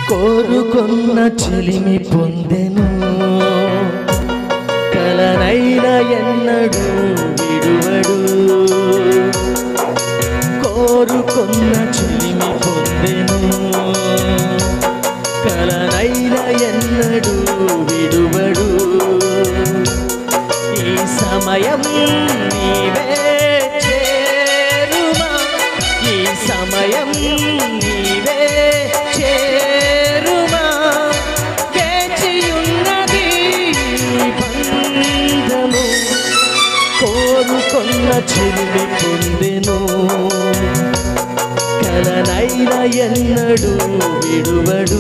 కోరుకున్న చెలిమి పొందెను కలనైన ఎన్నడు విడువడు కోరుకున్న చెలిమి పొందెను కలనైన ఎన్నడు విడువడు ఈ సమయం నీవే చేరుమా ఈ సమయం నీవే చేరుమా వేచియున్నది ఈ బంధము కోరుకున్న చెల్లి పొందెను కలనైన ఎన్నడు విడువడు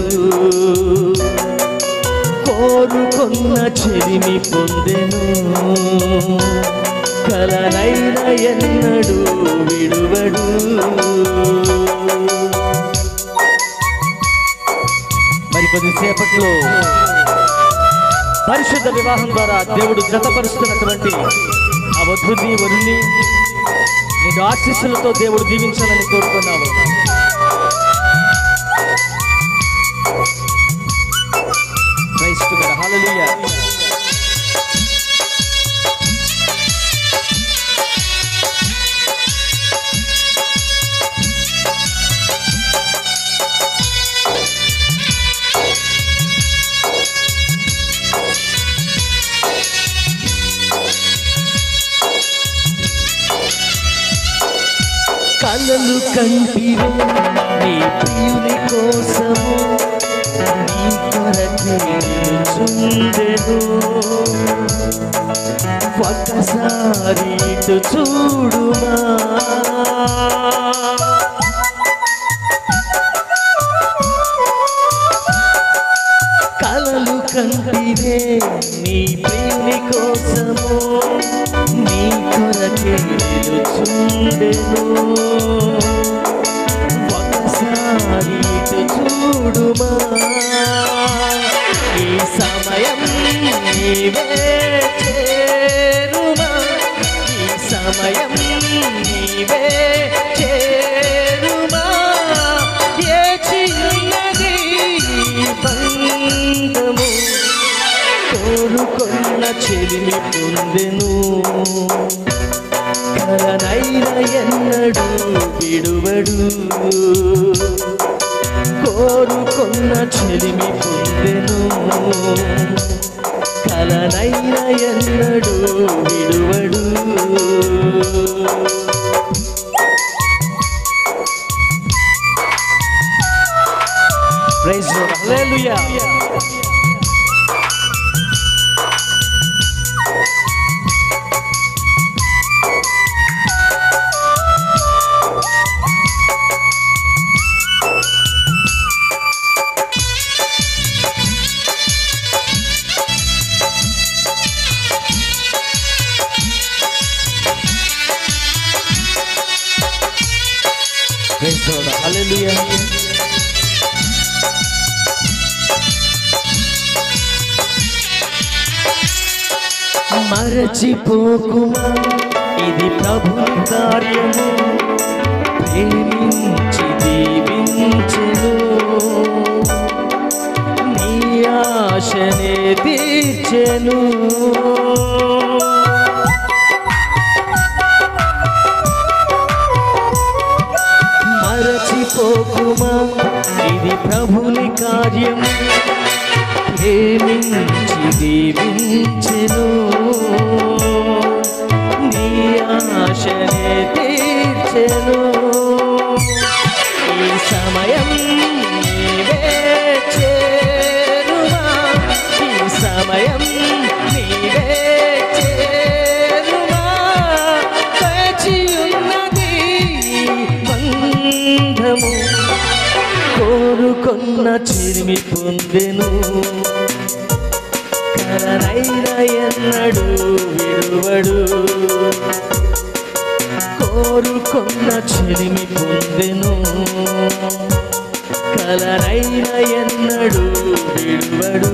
కోరుకున్న చెలిమి పొందెను కలనైన ఎన్నడు విడువడు మరి కొద్దిసేపట్లో పరిశుద్ధ వివాహం ద్వారా దేవుడు జతపరుస్తున్నటువంటి ఆ వధుని వరుణ్ణి నేను ఆశీస్సులతో దేవుడు దీవించాలని కోరుకున్నాము Praise to God. Hallelujah. కలలు కంటివే నీ ప్రియుని కోసము నీ కొరకే నిలుచుండెను ఒకసారి ఇటు చూడుమా కలలు కంటివే నీ ప్రియుని కోసము నీ కొరకే నిలుచుండెను ఒకసారి ఇటు చూడుమా ఈ సమయం నీవే చేరుమా ఈ సమయం నీవే చేరుమా ఏచియున్నది ఈ బంధము కోరుకున్న చెలిమి పొందెను కలనైన ఎన్నడు విడువడు కోరుకున్న చెలిమి పొందెను కలనైన ఎన్నడు విడువడు praise hallelujah Praise the Lord. Hallelujah. మరచిపోకుమా ఇది ప్రభుని కార్యము ప్రేమించి దీవించెను నీ ఆశనే తీర్చెను మరచిపోకుమా ఇది ప్రభుని కార్యం ప్రేమించి దీవించెను నీ ఆశనే తీర్చెను ఈ సమయం నీవే చేరుమా ఈ సమయం నీవే చేరుమా వేచియున్నది బంధము కోరుకున్న చిరిమి పొందెను కలనైన ఎన్నడు విడువడు కోరుకున్న చెలిమి పొందెను కలనైన ఎన్నడు విడువడు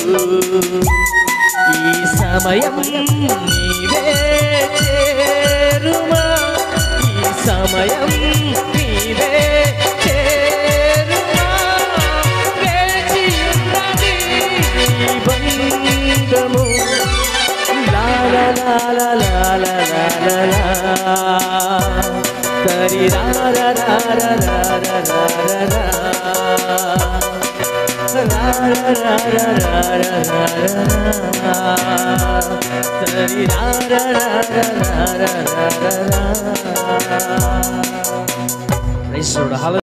ఈ సమయం నీవే చేరుమా ఈ సమయం నీవే చేరుమా లా లా లా లా లా లా. తరి రా రా రా రా రా రా రా రా రా. రా రా రా రా రా రా రా రా. తరి రా రా రా రా రా రా రా రా. Praise the Lord. Hallelujah.